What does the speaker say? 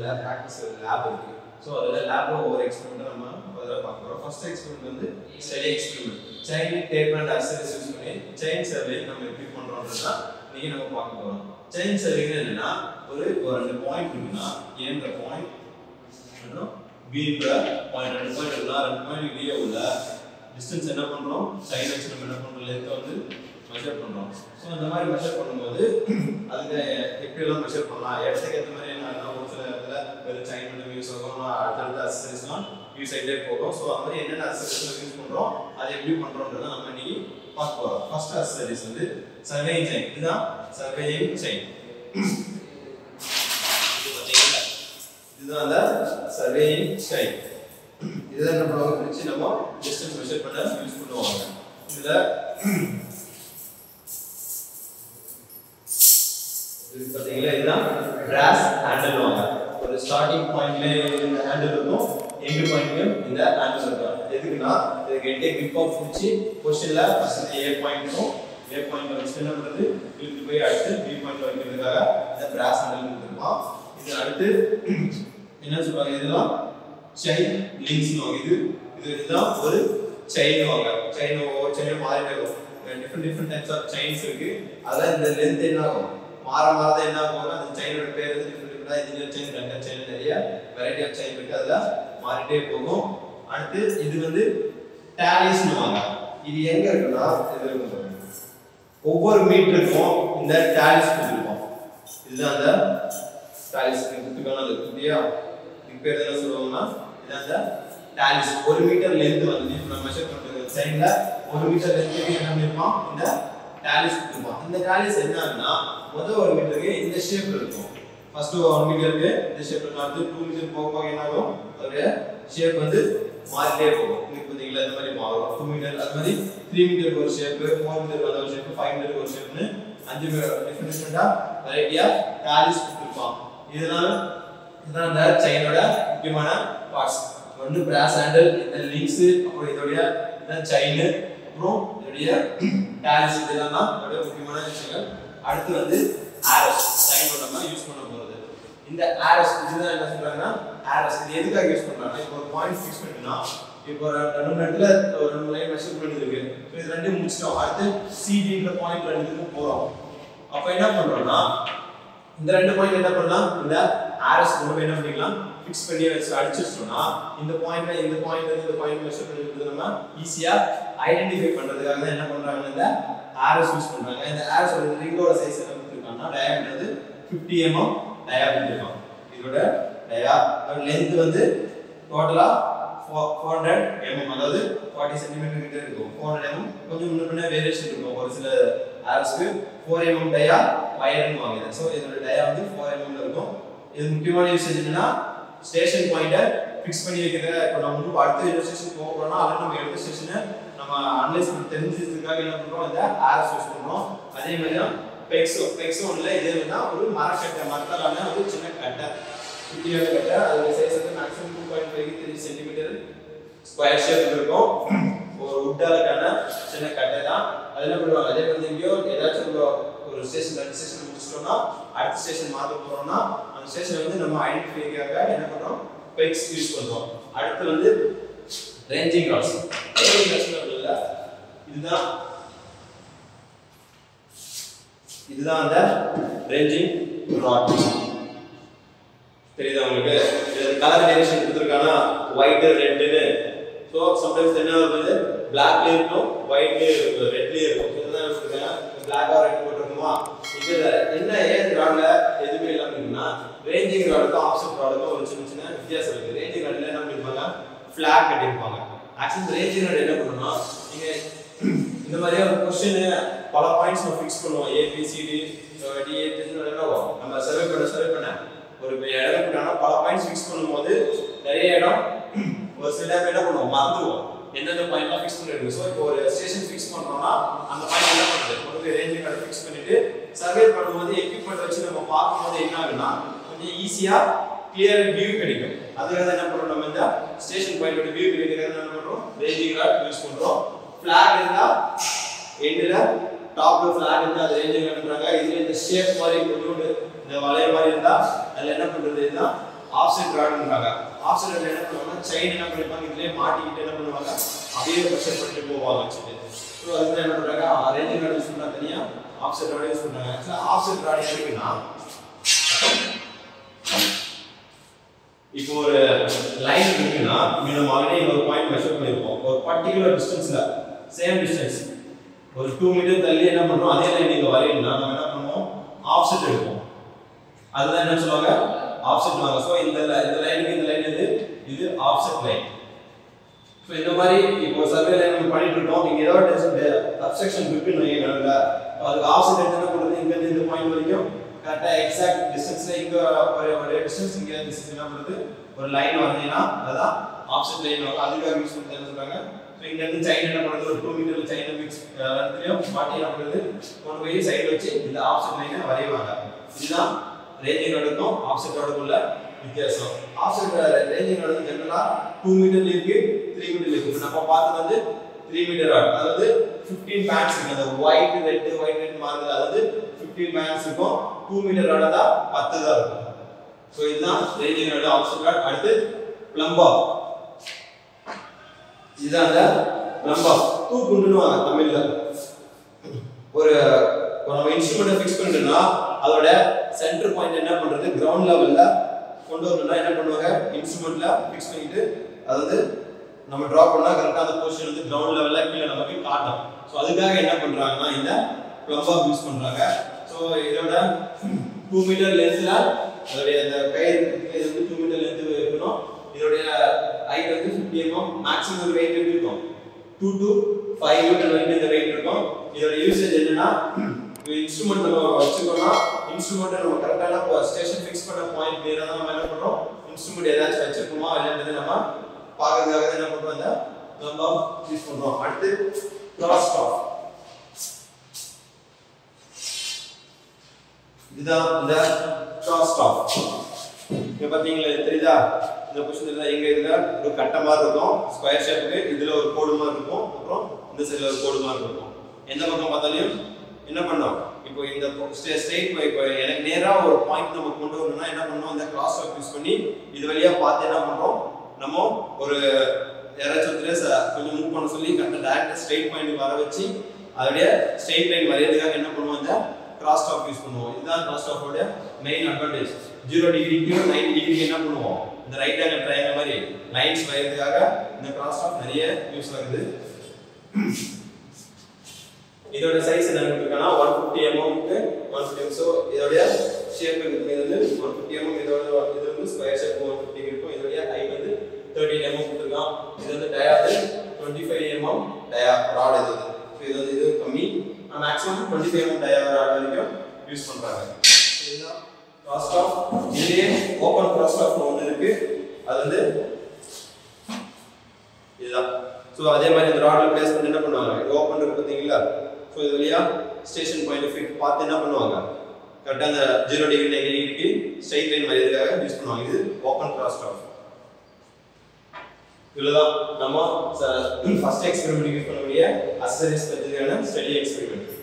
அதில் practice lab இருக்கு so அதில் லேப்ல ஒவ்வொரு எக்ஸ்பெரிமெண்ட்டை நம்ம அதில் பார்க்க போகிறோம் ஃபர்ஸ்ட் எக்ஸ்பெரிமெண்ட் வந்து study experiment chain tape and accessories use பண்ணி செயின் சர்வே நம்ம எப்படி பண்ணுறோம்ன்றது தான் இன்னைக்கு நம்ம பார்க்க போகிறோம் செயின் சர்வேங்க என்னன்னா ஒரு ஒரு ரெண்டு பாயிண்ட் இருக்குன்னா ஏன்ற பாயிண்ட் இன்னும் பின்ற பாயிண்ட் ரெண்டு பாயிண்ட் இருக்குன்னா ரெண்டு பாயிண்ட் இடையே உள்ள டிஸ்டன்ஸ் என்ன பண்ணுறோம் சைன் வச்சு நம்ம என்ன பண்ணுறோம் லென்த்தை வந்து மெஷர் பண்ணுறோம் ஸோ இந்த மாதிரி மெஷர் பண்ணும்போது அதுக்கு எப்படியெல்லாம் மெஷர் பண்ணலாம் இடத்துக்கு ஏற்ற மாதிரி என்ன ஒரு சில இடத்துல வெறும் சைன் மட்டும் யூஸ் ஆகும் அடுத்தடுத்த அசசரிஸ்லாம் யூஸ் ஆகிட்டே போகும் ஸோ அது மாதிரி என்னென்ன அசசரிஸ்லாம் யூஸ் பண்ணுறோம் அதை எப்படி பண்ணுறோன்றதை நம்ம இன்னைக்கு பார்க்க போகிறோம் ஃபர்ஸ்ட் அசசரிஸ் வந்து சர்வேயிங் செயின் இதுதான் சர்வேயிங் செயின் இது பார்த்தீங்களா இதுதான் அந்த சர்வேயிங் செயின் இதுதான் என்ன பண்ணுவாங்க பிரிச்சு நம்ம டிஸ்டன்ஸ் மெஷர் பண்ண யூஸ் பண்ணுவாங்க இதுல இது பாத்தீங்களா இதுதான் பிராஸ் ஹேண்டில் வாங்க ஒரு ஸ்டார்டிங் பாயிண்ட்ல இந்த ஹேண்டில் இருக்கும் எண்டு பாயிண்ட்லயும் இந்த ஹேண்டில் இருக்கும் எதுக்குன்னா இதுக்கு எண்டே கிரிப் ஆஃப் பிடிச்சி கொஸ்டின்ல ஃபர்ஸ்ட் ஏ பாயிண்ட்டும் ஏ பாயிண்ட் வச்சு என்ன பண்றது இழுத்து போய் அடுத்து பி பாயிண்ட் வைக்கிறதுக்காக இந்த பிராஸ் ஹேண்டில் கொடுத்துருப்பான் இது அடுத்து என்ன சொல்றாங்க இதெல்லாம் செயின் லிங்க்ஸ் இது இது இதுதான் ஒரு செயின் வாங்க செயின் ஒவ்வொரு செயின் மாறிட்டே இருக்கும் different different types of chains இருக்கு அதான் இந்த லென்த் என்ன ஆகும் மாற மாறத என்ன ஆகும் அந்த செயினோட பேர் வந்து டிஃப்ரெண்ட் டிஃப்ரெண்டா இன்ஜினியர் செயின் கண்டர் செயின் நிறைய வெரைட்டி ஆஃப் செயின் இருக்கு அதுல மாறிட்டே போகும் அடுத்து இது வந்து டேலிஸ்னு வாங்க இது எங்க இருக்குன்னா இது இருக்கும் பாருங்க. ஒவ்வொரு மீட்டருக்கும் இந்த டேலிஸ் கொடுத்துருப்போம் இதுதான் அந்த டேலிஸ் கொடுத்துருக்காங்க அந்த குட்டியா இதுக்கு பேர் என்ன சொல்லுவாங்கன்னா இது அந்த டேலிஸ் ஒரு மீட்டர் லென்த் வந்து இப்போ நம்ம மெஷர் பண்றது சைடுல ஒரு மீட்டர் லென்த்துக்கு என்ன பண்ணிருப்போம் இந்த டேலிஸ் கொடுத்துருப்போம் இந்த டேலிஸ் என்னன்னா முதல் ஒரு மீட்டருக்கு இந்த ஷேப் இருக்கும் ஃபர்ஸ்ட் ஒன் மீட்டருக்கு இந்த ஷேப் இருக்கும் அடுத்து டூ மீட்டர் போக போக என்ன ஆகும் அதோட ஷேப் வந்து மாறிட்டே போகும் இன்னைக்கு பார்த்தீங்களா இந்த மாதிரி மாறும் டூ மீட்டர் அது மாதிரி த்ரீ மீட்டருக்கு ஒரு ஷேப் ஃபோர் மீட்டருக்கு வந்து ஒரு ஷேப் ஃபைவ் மீட்டருக்கு ஒரு ஷேப்னு அஞ்சு டிஃப்ரெண்ட் டிஃப்ரெண்டா வெரைட்டியா டேலிஸ் கொடுத்துருப்பான் இதனால இதுதான் அந்த செயினோட முக்கியமான பார்ட்ஸ் ஒன்று பிராஸ் ஹேண்டில் இந்த லிங்க்ஸ் அப்புறம் இதோடைய இதான் செயின் அப்புறம் இதோடைய டேலிஸ் இதெல்லாம் தான் இதோட முக்கியமான விஷயங்கள் அடுத்து வந்து ஆரோஸ் செயினோட நம்ம யூஸ் பண்ண போறது இந்த ஆரோஸ் இதுதான் என்ன சொல்றாங்கன்னா ஆரோஸ் இது எதுக்காக யூஸ் பண்றாங்கன்னா இப்போ ஒரு பாயிண்ட் ஃபிக்ஸ் பண்ணினா இப்போ ஒரு ரெண்டு மணி நேரத்துல ஒரு ரெண்டு லைன் மெஷர் பண்ணிட்டு இருக்கு So இது ரெண்டையும் முடிச்சிட்டோம் அடுத்து சிடின்ற பாயிண்ட் ரெண்டுக்கு போறோம் அப்ப என்ன பண்றோம்னா இந்த ரெண்டு பாயிண்ட் என்ன பண்ணலாம் இந்த ஆர்எஸ் கொண்டு என்ன பண்ணிக்கலாம் ஃபிக்ஸ் பண்ணி வச்சு அடிச்சிட்டோம்னா இந்த பாயிண்ட்ல இந்த பாயிண்ட்ல இந்த பாயிண்ட் மெஷர் பண்ணிட்டு நம்ம ஈஸியா ஐடென்டிஃபை பண்றதுக்காக தான் என்ன பண்றாங்க இந்த ஆர்எஸ் யூஸ் பண்றாங்க இந்த ஆர்எஸ் ஓட ரிங்கோட சைஸ் என்ன கொடுத்திருக்காங்கன்னா டயாமீட்டர் வந்து 50 mm டயாமீட்டர் இருக்கும் இதோட டயா லென்த் வந்து டோட்டலா 400 mm அதாவது 40 சென்டிமீட்டர் கிட்ட இருக்கும் 400 mm கொஞ்சம் முன்ன பின்ன வேரியேஷன் இருக்கும் ஒரு சில ஆர்எஸ்க்கு 4 mm டயா வயர்னு வாங்குது ஸோ இதோட டயா வந்து 4 mm ல இருக்கும் இது முக்கியமான யூசேஜ் என்னன்னா ஸ்டேஷன் பாயிண்ட்டை ஃபிக்ஸ் பண்ணி வைக்கிறது இப்போ நம்ம வந்து அடுத்த இன்னொரு ஸ்டேஷன் போக போறோம்னா அதில் நம்ம எடுத்த ஸ்டேஷனை நம்ம அனலைஸ் பண்ணி தெரிஞ்சதுக்காக என்ன பண்றோம் இந்த ஆர்எஸ் யூஸ் பண்றோம் அதே மாதிரி தான் பெக்ஸோ பெக்ஸோ இல்லை இதே மாதிரி தான் ஒரு மரக்கட்டை மரத்தாலான ஒரு சின்ன கட்டை குட்டியான கட்டை அதோட சைஸ் வந்து maximum two point five three centimetre square shape இருக்கும் ஒரு உட்டாலுக்கான சின்ன கட்டை தான் அது என்ன பண்ணுவாங்க அதே வந்து எங்கேயோ ஏதாச்சும் ஒரு ஒரு ஸ்டேஷன் ரெண்டு ஸ்டேஷன் முடிச்சிட்டோம்னா அடுத்த ஸ்டேஷன் மாற்ற போறோம்னா அந்த ஸ்டேஷன் வந்து நம்ம ஐடென்டிஃபைக்காக என்ன பண்றோம் பெக்ஸ் யூஸ் பண்றோம் அடுத்து வந்து ரேஞ்சிங் ராட்ஸ் ரேஞ்சிங் ராட்ஸ் இல்ல இதுதான் இதுதான் அந்த ரேஞ்சிங் ராட் தெரியுதா உங்களுக்கு இது கலர் வேரியேஷன் கொடுத்துருக்கானா ஒயிட் ரெட்னு ஸோ சம்டைம்ஸ் என்ன வருது பிளாக்லேயும் இருக்கும் ஒயிட்லேயும் இருக்கும் ரெட்லேயும் இருக்கும் இதுதான் வச்சுருக்கேன் பிளாக் ஆர் ரெட் போட்டிருக்குமா இதில் என்ன ஏன் ராட்ல எதுவுமே இல்லாமல் இருக்குன்னா ரேஞ்சிங் ராடுக்கும் ஆப்ஷன் ராடுக்கும் ஒரு சின்ன சின்ன வித்தியாசம் இருக்குது ரேஞ்சிங் ராடில் என்ன பண்ணிருப்பாங்க ஃப்ளாக் கட்டியிருப்பாங்க ஆக்சுவலி ரேஞ்சிங் ராட் என்ன பண்ணணும்னா நீங்கள் இந்த மாதிரியே ஒரு கொஸ்டின் பல பாயிண்ட்ஸ் நம்ம ஃபிக்ஸ் பண்ணுவோம் ஏபிசிடி டிஏபி என்ன ஆகும் நம்ம சர்வே பண்ண சர்வே பண்ண ஒரு இடம் போட்டானா பல பாயிண்ட்ஸ் ஃபிக்ஸ் பண்ணும்போது நிறைய இடம் ஒரு சில டைம் என்ன பண்ணுவோம் மறந்துடுவோம் எந்தெந்த பாயிண்ட்லாம் ஃபிக்ஸ் பண்ணிருக்கு ஸோ இப்போ ஒரு ஸ்டேஷன் ஃபிக்ஸ் பண்றோம்னா அந்த பாயிண்ட் என்ன பண்ணுது ஒரு ரேஞ்சிங் கார்டு ஃபிக்ஸ் பண்ணிட்டு சர்வே பண்ணும்போது எக்யூப்மெண்ட் வச்சு நம்ம பார்க்கும்போது என்ன ஆகுனா கொஞ்சம் ஈஸியா கிளியர் வியூ கிடைக்கும் அதுக்காக தான் என்ன பண்றோம் நம்ம இந்த ஸ்டேஷன் பாயிண்டோட வியூ கிடைக்கிறதுக்கு என்ன பண்றோம் ரேஞ்சிங் கார்டு யூஸ் பண்றோம் ஃபிளாக் இருந்தா எண்டுல டாப்ல ஃபிளாக் இருந்தா அது ரேஞ்சிங் காட்டுறாங்க இதுல இந்த ஷேப் மாதிரி கொஞ்சோண்டு இந்த வளைய மாதிரி இருந்தா அதுல என்ன பண்றது இதுதான் ஆஃப்செட் ராடுன்றாங்க ஆஃப்செட் ராட் என்ன பண்ணுவாங்கன்னா செயின் என்ன பண்ணிருப்பாங்க இதுலயே மாட்டிக்கிட்டு என்ன பண்ணுவாங்க அப்படியே ப்ரெஷர் பண்ணிட்டு போவாங்க வச்சுட்டு ஸோ அதுக்கு என்ன பண்றாங்க ரேஞ்சிங் ராட் யூஸ் பண்றாங்க தனியா ஆஃப்செட் ராட் யூஸ் பண்றாங்க ஆக்சுவலா ஆஃப்செட் ராட் எதுக்குன்னா இப்போ ஒரு லைன் இருக்குன்னா இங்க நம்ம ஆல்ரெடி ஒரு பாயிண்ட் மெஷர் பண்ணிருப்போம் ஒரு பர்டிகுலர் டிஸ்டன்ஸ்ல சேம் டிஸ்டன்ஸ் ஒரு டூ மீட்டர் தள்ளி என்ன பண்றோம் அதே லைன் நீங்க வரையணும்னா நம்ம என்ன பண்ணுவோம் ஆஃப்செட் எடுப்போம் அதுதான் என்ன சொல்லுவாங்க ஆஃப்செட் வாங்க ஸோ இந்த li- இந்த லைனுக்கு இந்த லைன் இது இது ஆஃப்செட் லைன் ஸோ இந்த மாதிரி இப்போ சர்வே லைன் நம்ம பண்ணிட்டு இருக்கோம் நீங்க ஏதாவது அப்செக்ஷன் இருக்குன்னு வைங்க நடுவில் அதுக்கு ஆஃப்செட் எடுத்து என்ன பண்ணுறது இங்க இருந்து இந்த பாயிண்ட் வரைக்கும் கரெக்டாக எக்ஸாக்ட் டிஸ்டன்ஸ்ல இங்க ஒரு ஒரு டிஸ்டன்ஸ் இங்க டிஸ்டன்ஸ் என்ன பண்ணுறது ஒரு லைன் வரைஞ்சீங்கன்னா அதான் ஆஃப்செட் லைன் வரும் அதுக்காக யூஸ் பண்ணி என்ன சொல்றாங்க ஸோ இங்க இருந்து சைன் என்ன பண்ணுறது ஒரு டூ மீட்டர் சைன் மிக்ஸ் இடத்துலயும் மாட்டி என்ன பண்ணுறது கொண்டு போய் சைடு வச்சு இந்த ஆஃப்செட் லைனை வரைவாங்க இதுதான் ரேஞ்சிங் ரோடுக்கும் ஆஃப்செட் ரோடுக்குள்ள வித்தியாசம் ஆஃப்செட் ரேஞ்சிங் ரோடு ஜெனரலா டூ மீட்டர் இருக்கு த்ரீ மீட்டர் இருக்கு இப்ப நம்ம பார்த்தது வந்து த்ரீ மீட்டர் ராட் அதாவது ஃபிஃப்டீன் பேண்ட்ஸ் இருக்கு அந்த ஒயிட் ரெட் ஒயிட் ரெட் மாறுது அதாவது ஃபிஃப்டீன் பேண்ட்ஸ் இருக்கும் டூ மீட்டர் ராட் தான் பத்து தான் இருக்கும் ஸோ இதுதான் ரேஞ்சிங் ரோடு ஆஃப்செட் ராட் அடுத்து பிளம்பா இதுதான் அந்த பிளம்பா தூக்குண்டுன்னு தமிழ்ல ஒரு இப்போ நம்ம இன்ஸ்ட்ருமெண்ட்டை ஃபிக்ஸ் பண்ணிட்டோம்னா அதோட சென்டர் பாயிண்ட் என்ன பண்றது கிரவுண்ட் லெவல்ல கொண்டு வரணும்னா என்ன பண்ணுவாங்க இன்ஸ்ட்ருமெண்ட்ல ஃபிக்ஸ் பண்ணிட்டு அதாவது நம்ம டிரா பண்ணா கரெக்டா அந்த பொசிஷன் வந்து கிரவுண்ட் லெவல்ல கீழே நமக்கு காட்டும் ஸோ அதுக்காக என்ன பண்றாங்கன்னா இந்த பிளம்பா யூஸ் பண்றாங்க ஸோ இதோட டூ மீட்டர் லென்ஸ்ல அதோடைய அந்த கயிறு இது வந்து டூ மீட்டர் லென்த் இருக்கணும் இதோடைய ஹைட் வந்து ஃபிஃப்டி எம்எம் மேக்ஸிமம் வெயிட் எப்படி இருக்கும் டூ டு ஃபைவ் மீட்டர் வரைக்கும் இந்த வெயிட் இருக்கும் இதோட யூசேஜ் என்னன்னா இன்ஸ்ட்ருமெண்ட் நம்ம வச்சுக்கோம்னா இன்ஸ்ட்ருமெண்ட் நம்ம கரெக்டான ஸ்டேஷன் ஃபிக்ஸ் பண்ண பாயிண்ட் நேரா தான் நம்ம என்ன பண்றோம் இன்ஸ்ட்ருமெண்ட் ஏதாச்சும் வச்சிருக்கோமா இல்லைன்றது நம்ம பார்க்கறதுக்காக தான் என்ன பண்றோம் இந்த நம்ம யூஸ் பண்றோம் அடுத்து கிராஸ் ஸ்டாப் இதுதான் இந்த கிராஸ் ஸ்டாப் இங்க பாத்தீங்களா இது தெரியுதா இந்த கொஸ்டின் தெரியுதா எங்க இதுல ஒரு கட்ட மாதிரி இருக்கும் ஸ்கொயர் ஷேப்புக்கு இதுல ஒரு கோடு மாதிரி இருக்கும் அப்புறம் இந்த சைடுல ஒரு கோடு மாதிரி இருக்கும் எந்த பக்கம் பார்த்தாலும் என்ன பண்ணோம் இப்போ இந்த ஸ்ட்ரெயிட் இப்போ எனக்கு நேரா ஒரு பாயிண்ட் நம்ம கொண்டு வரணும்னா என்ன பண்ணோம் இந்த கிராஸ் ஸ்டாப் யூஸ் பண்ணி இது வழியா பார்த்து என்ன பண்றோம் நம்ம ஒரு யாராச்சும் ஒருத்தர் கொஞ்சம் மூவ் பண்ண சொல்லி கரெக்டாக டேரக்ட் ஸ்ட்ரெயிட் பாயிண்ட் வர வச்சு அதோடைய ஸ்ட்ரெயிட் லைன் வரையறதுக்காக என்ன பண்ணுவோம் இந்த கிராஸ் ஸ்டாப் யூஸ் பண்ணுவோம் இதுதான் கிராஸ் ஸ்டாப்போட மெயின் அட்வான்டேஜ் ஜீரோ டிகிரிக்கு நைன்டி டிகிரிக்கு என்ன பண்ணுவோம் இந்த ரைட் ஆங்கிள் ட்ரையாங்கிள் மாதிரி லைன்ஸ் வரையறதுக்காக இந்த கிராஸ் ஸ்டாப் நிறைய யூஸ் ஆகுது இதோட சைஸ் என்ன இருக்குன்னா ஒன் ஃபிஃப்டி எம்எம்க்கு ஒன் ஃபிஃப்டி ஸோ இதோடைய ஷேப் இது வந்து ஒன் ஃபிஃப்டி எம்எம் இதோட இது வந்து ஸ்கொயர் ஷேப் ஒன் ஃபிஃப்டி இருக்கும் இதோடைய ஹைட் வந்து தேர்ட்டின் எம்எம் கொடுத்துருக்கான் இது வந்து டயா வந்து twenty five mm dia rod இது வந்து ஸோ இது வந்து இது கம்மி maximum twenty five mm dia rod வரைக்கும் யூஸ் பண்ணுறாங்க இதுதான் கிராஸ் ஆஃப் இதுலேயே ஓப்பன் கிராஸ் ஆஃப் ஒன்று இருக்கு அது வந்து இதுதான் ஸோ அதே மாதிரி இந்த ராட்ல பிளேஸ் பண்ணி என்ன பண்ணுவாங்க இது ஓப்பன் இருக்கு பார்த்தீங்களா ஸோ இது வழியா ஸ்டேஷன் பாயிண்ட் ஃபிட் பார்த்து என்ன பண்ணுவாங்க கரெக்டாக அந்த ஜீரோ டிகிரி நைன் டிகிரிக்கு ஸ்ட்ரைட் லைன் மாதிரி இதுக்காக யூஸ் பண்ணுவாங்க இது ஓப்பன் கிராஸ் ஆஃப் இவ்வளோதான் நம்ம ஃபர்ஸ்ட் எக்ஸ்பெரிமெண்ட் யூஸ் பண்ணக்கூடிய அசசரிஸ் பற்றியான ஸ்டடி எக்ஸ்பெரிமெண்ட்